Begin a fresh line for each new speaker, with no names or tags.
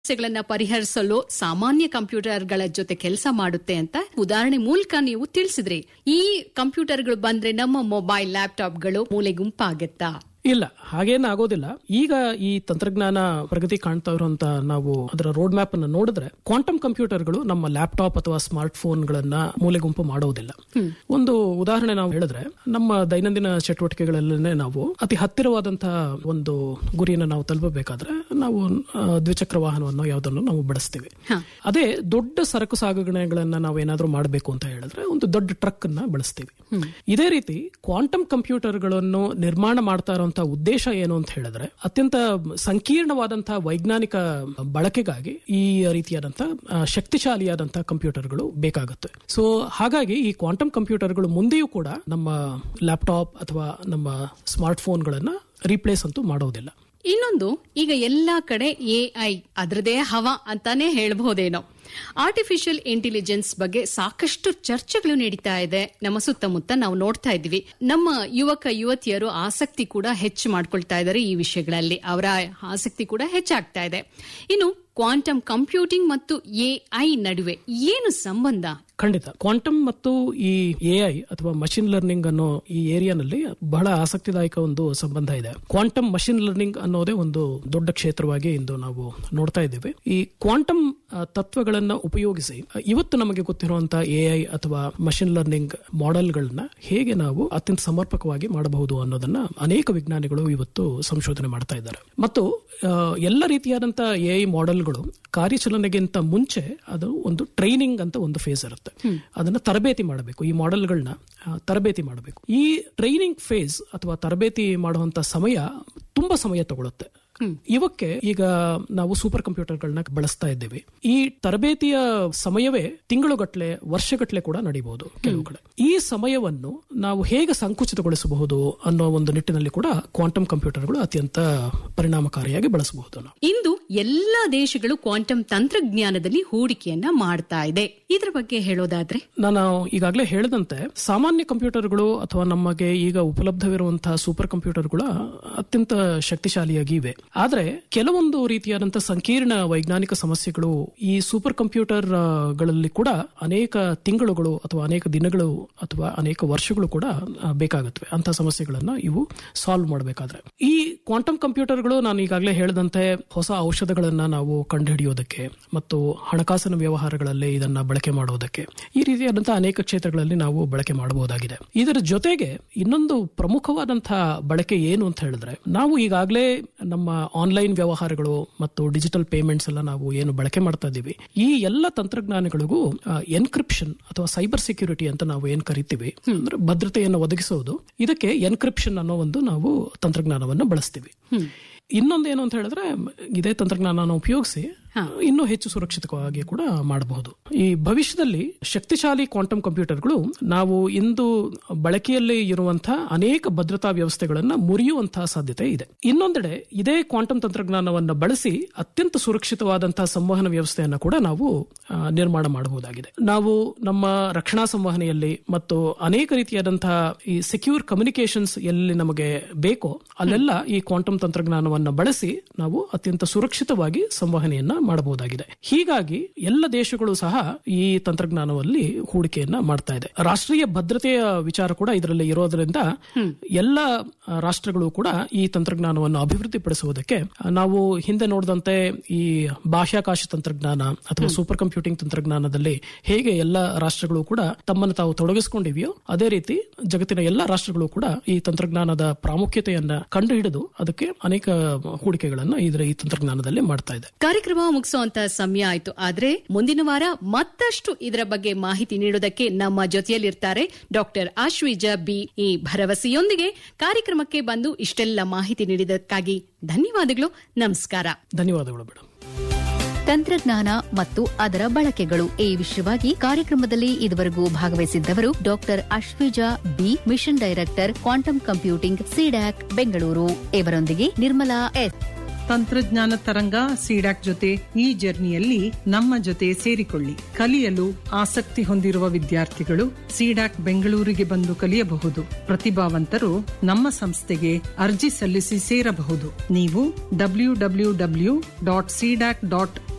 ಸಮಸ್ಯೆಗಳನ್ನ ಪರಿಹರಿಸಲು ಸಾಮಾನ್ಯ ಕಂಪ್ಯೂಟರ್ಗಳ ಜೊತೆ ಕೆಲಸ ಮಾಡುತ್ತೆ ಅಂತ ಉದಾಹರಣೆ ಮೂಲಕ ನೀವು ತಿಳಿಸಿದ್ರಿ ಈ ಕಂಪ್ಯೂಟರ್ಗಳು ಬಂದ್ರೆ ನಮ್ಮ ಮೊಬೈಲ್ ಲ್ಯಾಪ್ಟಾಪ್ಗಳು ಮೂಲೆ ಗುಂಪಾಗತ್ತಾ
ಇಲ್ಲ ಹಾಗೇನು ಆಗೋದಿಲ್ಲ ಈಗ ಈ ತಂತ್ರಜ್ಞಾನ ಪ್ರಗತಿ ಕಾಣ್ತಾ ಇರುವಂತ ನಾವು ಅದರ ರೋಡ್ ಮ್ಯಾಪ್ ಅನ್ನು ನೋಡಿದ್ರೆ ಕ್ವಾಂಟಮ್ ಕಂಪ್ಯೂಟರ್ಗಳು ನಮ್ಮ ಲ್ಯಾಪ್ಟಾಪ್ ಅಥವಾ ಸ್ಮಾರ್ಟ್ ಫೋನ್ಗಳನ್ನ ಮೂಲೆಗುಂಪು ಮಾಡೋದಿಲ್ಲ ಒಂದು ಉದಾಹರಣೆ ನಾವು ಹೇಳಿದ್ರೆ ನಮ್ಮ ದೈನಂದಿನ ಚಟುವಟಿಕೆಗಳಲ್ಲೇ ನಾವು ಅತಿ ಹತ್ತಿರವಾದಂತಹ ಒಂದು ಗುರಿಯನ್ನು ನಾವು ತಲುಪಬೇಕಾದ್ರೆ ನಾವು ಆ, ದ್ವಿಚಕ್ರ ವಾಹನವನ್ನು ಯಾವುದನ್ನು ನಾವು ಬಳಸ್ತೀವಿ ಅದೇ ದೊಡ್ಡ ಸರಕು ಸಾಗಣೆಗಳನ್ನ ನಾವು ಏನಾದ್ರೂ ಮಾಡಬೇಕು ಅಂತ ಹೇಳಿದ್ರೆ ಒಂದು ದೊಡ್ಡ ಟ್ರಕ್ ಅನ್ನ ಬಳಸ್ತೀವಿ ಇದೇ ರೀತಿ ಕ್ವಾಂಟಮ್ ಕಂಪ್ಯೂಟರ್ಗಳನ್ನು ನಿರ್ಮಾಣ ಮಾಡ್ತಾ ಇರುವಂತಹ ಉದ್ದೇಶ ಏನು ಅಂತ ಹೇಳಿದ್ರೆ ಅತ್ಯಂತ ಸಂಕೀರ್ಣವಾದಂತಹ ವೈಜ್ಞಾನಿಕ ಬಳಕೆಗಾಗಿ ಈ ರೀತಿಯಾದಂತಹ ಆ, ಶಕ್ತಿಶಾಲಿಯಾದಂತಹ ಕಂಪ್ಯೂಟರ್ಗಳು ಬೇಕಾಗುತ್ತೆ ಸೊ ಹಾಗಾಗಿ ಈ ಕ್ವಾಂಟಮ್ ಕಂಪ್ಯೂಟರ್ಗಳು ಮುಂದೆಯೂ ಕೂಡ ನಮ್ಮ ಲ್ಯಾಪ್ಟಾಪ್ ಅಥವಾ ನಮ್ಮ ಸ್ಮಾರ್ಟ್ ಫೋನ್ಗಳನ್ನ ರೀಪ್ಲೇಸ್ ಅಂತೂ ಮಾಡೋದಿಲ್ಲ
ಇನ್ನೊಂದು ಈಗ ಎಲ್ಲಾ ಕಡೆ ಎಐ ಅದರದೇ ಹವಾ ಅಂತಾನೆ ಹೇಳ್ಬಹುದೇನೋ ಆರ್ಟಿಫಿಷಿಯಲ್ ಇಂಟೆಲಿಜೆನ್ಸ್ ಬಗ್ಗೆ ಸಾಕಷ್ಟು ಚರ್ಚೆಗಳು ನಡೀತಾ ಇದೆ ನಮ್ಮ ಸುತ್ತಮುತ್ತ ನಾವು ನೋಡ್ತಾ ಇದ್ವಿ ನಮ್ಮ ಯುವಕ ಯುವತಿಯರು ಆಸಕ್ತಿ ಕೂಡ ಹೆಚ್ಚು ಮಾಡ್ಕೊಳ್ತಾ ಇದ್ದಾರೆ ಈ ವಿಷಯಗಳಲ್ಲಿ ಅವರ ಆಸಕ್ತಿ ಕೂಡ ಹೆಚ್ಚಾಗ್ತಾ ಇದೆ ಇನ್ನು ಕ್ವಾಂಟಮ್ ಕಂಪ್ಯೂಟಿಂಗ್ ಮತ್ತು ಎಐ ನಡುವೆ ಏನು ಸಂಬಂಧ
ಖಂಡಿತ ಕ್ವಾಂಟಮ್ ಮತ್ತು ಈ ಎಐ ಅಥವಾ ಮಷಿನ್ ಲರ್ನಿಂಗ್ ಅನ್ನೋ ಈ ಏರಿಯಾನಲ್ಲಿ ಬಹಳ ಆಸಕ್ತಿದಾಯಕ ಒಂದು ಸಂಬಂಧ ಇದೆ ಕ್ವಾಂಟಮ್ ಮಷಿನ್ ಲರ್ನಿಂಗ್ ಅನ್ನೋದೇ ಒಂದು ದೊಡ್ಡ ಕ್ಷೇತ್ರವಾಗಿ ಇಂದು ನಾವು ನೋಡ್ತಾ ಇದ್ದೇವೆ ಈ ಕ್ವಾಂಟಮ್ ಆ, ತತ್ವಗಳನ್ನ ಉಪಯೋಗಿಸಿ ಆ, ಇವತ್ತು ನಮಗೆ ಗೊತ್ತಿರುವಂತಹ ಎಐ ಅಥವಾ ಮಷಿನ್ ಲರ್ನಿಂಗ್ ಮಾಡೆಲ್ಗಳನ್ನ ಹೇಗೆ ನಾವು ಅತ್ಯಂತ ಸಮರ್ಪಕವಾಗಿ ಮಾಡಬಹುದು ಅನ್ನೋದನ್ನ ಅನೇಕ ವಿಜ್ಞಾನಿಗಳು ಇವತ್ತು ಸಂಶೋಧನೆ ಮಾಡ್ತಾ ಇದ್ದಾರೆ ಮತ್ತು ಆ, ಎಲ್ಲ ರೀತಿಯಾದಂತಹ ಎಐ ಮಾಡೆಲ್ಗಳು ಕಾರ್ಯಾಚರಣೆಗಿಂತ ಮುಂಚೆ ಅದು ಒಂದು ಟ್ರೈನಿಂಗ್ ಅಂತ ಒಂದು ಫೇಸ್ ಇರುತ್ತೆ ಅದನ್ನ ತರಬೇತಿ ಮಾಡಬೇಕು ಈ ಮಾಡೆಲ್ಗಳನ್ನ ತರಬೇತಿ ಮಾಡಬೇಕು ಈ ಟ್ರೈನಿಂಗ್ ಫೇಸ್ ಅಥವಾ ತರಬೇತಿ ಮಾಡುವಂತ ಸಮಯ ತುಂಬಾ ಸಮಯ ತಗೊಳುತ್ತೆ ಇವಕ್ಕೆ ಈಗ ನಾವು ಸೂಪರ್ ಕಂಪ್ಯೂಟರ್ಗಳನ್ನ ಬಳಸ್ತಾ ಇದ್ದೇವೆ ಈ ತರಬೇತಿಯ ಸಮಯವೇ ತಿಂಗಳುಗಟ್ಲೆ ವರ್ಷಗಟ್ಲೆ ಕೂಡ ನಡೀಬಹುದು ಕೆಲವು ಕಡೆ ಈ ಸಮಯವನ್ನು ನಾವು ಹೇಗೆ ಸಂಕುಚಿತಗೊಳಿಸಬಹುದು ಅನ್ನೋ ಒಂದು ನಿಟ್ಟಿನಲ್ಲಿ ಕೂಡ ಕ್ವಾಂಟಮ್ ಕಂಪ್ಯೂಟರ್ಗಳು ಅತ್ಯಂತ ಪರಿಣಾಮಕಾರಿಯಾಗಿ ಬಳಸಬಹುದು ನಾವು
ಇಂದು ಎಲ್ಲಾ ದೇಶಗಳು ಕ್ವಾಂಟಮ್ ತಂತ್ರಜ್ಞಾನದಲ್ಲಿ ಹೂಡಿಕೆಯನ್ನ ಮಾಡ್ತಾ ಇದೆ ಇದರ ಬಗ್ಗೆ ಹೇಳೋದಾದ್ರೆ
ನಾನು ಈಗಾಗಲೇ ಹೇಳಿದಂತೆ ಸಾಮಾನ್ಯ ಕಂಪ್ಯೂಟರ್ಗಳು ಅಥವಾ ನಮಗೆ ಈಗ ಉಪಲಬ್ಧವಿರುವಂತಹ ಸೂಪರ್ ಕಂಪ್ಯೂಟರ್ಗಳು ಅತ್ಯಂತ ಶಕ್ತಿಶಾಲಿಯಾಗಿ ಇವೆ ಆದ್ರೆ ಕೆಲವೊಂದು ರೀತಿಯಾದಂತಹ ಸಂಕೀರ್ಣ ವೈಜ್ಞಾನಿಕ ಸಮಸ್ಯೆಗಳು ಈ ಸೂಪರ್ ಕಂಪ್ಯೂಟರ್ ಆ, ಗಳಲ್ಲಿ ಕೂಡ ಅನೇಕ ತಿಂಗಳುಗಳು ಅಥವಾ ಅನೇಕ ದಿನಗಳು ಅಥವಾ ಅನೇಕ ವರ್ಷಗಳು ಕೂಡ ಆ, ಬೇಕಾಗುತ್ತವೆ ಅಂತ ಸಮಸ್ಯೆಗಳನ್ನ ಇವು ಸಾಲ್ವ್ ಮಾಡಬೇಕಾದ್ರೆ ಈ ಕ್ವಾಂಟಮ್ ಕಂಪ್ಯೂಟರ್ಗಳು ನಾನು ಈಗಾಗಲೇ ಹೇಳಿದಂತೆ ಹೊಸ ಔಷಧಗಳನ್ನ ನಾವು ಕಂಡುಹಿಡಿಯೋದಕ್ಕೆ ಮತ್ತು ಹಣಕಾಸಿನ ವ್ಯವಹಾರಗಳಲ್ಲಿ ಇದನ್ನ ಬಳಕೆ ಮಾಡೋದಕ್ಕೆ ಈ ರೀತಿಯಾದಂತಹ ಅನೇಕ ಕ್ಷೇತ್ರಗಳಲ್ಲಿ ನಾವು ಬಳಕೆ ಮಾಡಬಹುದಾಗಿದೆ ಇದರ ಜೊತೆಗೆ ಇನ್ನೊಂದು ಪ್ರಮುಖವಾದಂತಹ ಬಳಕೆ ಏನು ಅಂತ ಹೇಳಿದ್ರೆ ನಾವು ಈಗಾಗಲೇ ನಮ್ಮ ಆನ್ಲೈನ್ ವ್ಯವಹಾರಗಳು ಮತ್ತು ಡಿಜಿಟಲ್ ಪೇಮೆಂಟ್ಸ್ ಎಲ್ಲ ನಾವು ಏನು ಬಳಕೆ ಮಾಡ್ತಾ ಇದ್ದೀವಿ ಈ ಎಲ್ಲ ತಂತ್ರಜ್ಞಾನಗಳಿಗೂ ಎನ್ಕ್ರಿಪ್ಷನ್ ಅಥವಾ ಸೈಬರ್ ಸೆಕ್ಯೂರಿಟಿ ಅಂತ ನಾವು ಏನ್ ಕರಿತೀವಿ ಅಂದ್ರೆ ಭದ್ರತೆಯನ್ನು ಒದಗಿಸೋದು ಇದಕ್ಕೆ ಎನ್ಕ್ರಿಪ್ಷನ್ ಅನ್ನೋ ಒಂದು ನಾವು ತಂತ್ರಜ್ಞಾನವನ್ನು ಬಳಸ್ತೀವಿ ಇನ್ನೊಂದೇನು ಅಂತ ಹೇಳಿದ್ರೆ ಇದೇ ತಂತ್ರಜ್ಞಾನ ಉಪಯೋಗಿಸಿ ಇನ್ನೂ ಹೆಚ್ಚು ಸುರಕ್ಷಿತವಾಗಿ ಕೂಡ ಮಾಡಬಹುದು ಈ ಭವಿಷ್ಯದಲ್ಲಿ ಶಕ್ತಿಶಾಲಿ ಕ್ವಾಂಟಮ್ ಕಂಪ್ಯೂಟರ್ಗಳು ನಾವು ಇಂದು ಬಳಕೆಯಲ್ಲಿ ಇರುವಂತಹ ಅನೇಕ ಭದ್ರತಾ ವ್ಯವಸ್ಥೆಗಳನ್ನ ಮುರಿಯುವಂತಹ ಸಾಧ್ಯತೆ ಇದೆ ಇನ್ನೊಂದೆಡೆ ಇದೇ ಕ್ವಾಂಟಮ್ ತಂತ್ರಜ್ಞಾನವನ್ನು ಬಳಸಿ ಅತ್ಯಂತ ಸುರಕ್ಷಿತವಾದಂತಹ ಸಂವಹನ ವ್ಯವಸ್ಥೆಯನ್ನ ಕೂಡ ನಾವು ಆ, ನಿರ್ಮಾಣ ಮಾಡಬಹುದಾಗಿದೆ ನಾವು ನಮ್ಮ ರಕ್ಷಣಾ ಸಂವಹನೆಯಲ್ಲಿ ಮತ್ತು ಅನೇಕ ರೀತಿಯಾದಂತಹ ಈ ಸೆಕ್ಯೂರ್ ಕಮ್ಯುನಿಕೇಶನ್ಸ್ ಎಲ್ಲಿ ನಮಗೆ ಬೇಕೋ ಅಲ್ಲೆಲ್ಲ ಈ ಕ್ವಾಂಟಮ್ ತಂತ್ರಜ್ಞಾನವನ್ನ ಬಳಸಿ ನಾವು ಅತ್ಯಂತ ಸುರಕ್ಷಿತವಾಗಿ ಸಂವಹನೆಯನ್ನ ಮಾಡಬಹುದಾಗಿದೆ ಹೀಗಾಗಿ ಎಲ್ಲ ದೇಶಗಳು ಸಹ ಈ ತಂತ್ರಜ್ಞಾನದಲ್ಲಿ ಹೂಡಿಕೆಯನ್ನ ಮಾಡ್ತಾ ಇದೆ ರಾಷ್ಟ್ರೀಯ ಭದ್ರತೆಯ ವಿಚಾರ ಕೂಡ ಇದರಲ್ಲಿ ಇರೋದ್ರಿಂದ ಎಲ್ಲ ಆ, ರಾಷ್ಟ್ರಗಳು ಕೂಡ ಈ ತಂತ್ರಜ್ಞಾನವನ್ನು ಅಭಿವೃದ್ಧಿಪಡಿಸುವುದಕ್ಕೆ ಆ, ನಾವು ಹಿಂದೆ ನೋಡಿದಂತೆ ಈ ಬಾಹ್ಯಾಕಾಶ ತಂತ್ರಜ್ಞಾನ ಅಥವಾ ಸೂಪರ್ ಕಂಪ್ಯೂಟಿಂಗ್ ತಂತ್ರಜ್ಞಾನದಲ್ಲಿ ಹೇಗೆ ಎಲ್ಲ ರಾಷ್ಟ್ರಗಳು ಕೂಡ ತಮ್ಮನ್ನು ತಾವು ತೊಡಗಿಸಿಕೊಂಡಿವೆಯೋ ಅದೇ ರೀತಿ ಜಗತ್ತಿನ ಎಲ್ಲ ರಾಷ್ಟ್ರಗಳು ಕೂಡ ಈ ತಂತ್ರಜ್ಞಾನದ ಪ್ರಾಮುಖ್ಯತೆಯನ್ನ ಕಂಡುಹಿಡಿದು ಅದಕ್ಕೆ ಅನೇಕ ಹೂಡಿಕೆಗಳನ್ನ ಇದರ ಈ ತಂತ್ರಜ್ಞಾನದಲ್ಲಿ ಮಾಡ್ತಾ ಇದೆ
ಕಾರ್ಯಕ್ರಮ ಮುಗಿಸುವಂತ ಸಮಯ ಆಯ್ತು ಆದ್ರೆ ಮುಂದಿನ ವಾರ ಮತ್ತಷ್ಟು ಇದರ ಬಗ್ಗೆ ಮಾಹಿತಿ ನೀಡೋದಕ್ಕೆ ನಮ್ಮ ಜೊತೆಯಲ್ಲಿರ್ತಾರೆ ಡಾಕ್ಟರ್ ಆಶ್ವಿಜ ಬಿ ಈ ಭರವಸೆಯೊಂದಿಗೆ ಕಾರ್ಯಕ್ರಮಕ್ಕೆ ಬಂದು ಇಷ್ಟೆಲ್ಲ ಮಾಹಿತಿ ನೀಡಿದ್ದಕ್ಕಾಗಿ ಧನ್ಯವಾದಗಳು ನಮಸ್ಕಾರ
ಧನ್ಯವಾದಗಳು ಮೇಡಮ್
ತಂತ್ರಜ್ಞಾನ ಮತ್ತು ಅದರ ಬಳಕೆಗಳು ಈ ವಿಷಯವಾಗಿ ಕಾರ್ಯಕ್ರಮದಲ್ಲಿ ಇದುವರೆಗೂ ಭಾಗವಹಿಸಿದ್ದವರು doctor Ashwija B mission director quantum computing CDAC Bengaluru ಇವರೊಂದಿಗೆ ನಿರ್ಮಲಾ ಎಸ್
ತಂತ್ರಜ್ಞಾನ ತರಂಗ ಸಿಡಾಕ್ ಜೊತೆ ಈ ಜರ್ನಿಯಲ್ಲಿ ನಮ್ಮ ಜೊತೆ ಸೇರಿಕೊಳ್ಳಿ ಕಲಿಯಲು ಆಸಕ್ತಿ ಹೊಂದಿರುವ ವಿದ್ಯಾರ್ಥಿಗಳು ಸಿಡಾಕ್ ಬೆಂಗಳೂರಿಗೆ ಬಂದು ಕಲಿಯಬಹುದು ಪ್ರತಿಭಾವಂತರು ನಮ್ಮ ಸಂಸ್ಥೆಗೆ ಅರ್ಜಿ ಸಲ್ಲಿಸಿ ಸೇರಬಹುದು ನೀವು W W W dot CDAC dot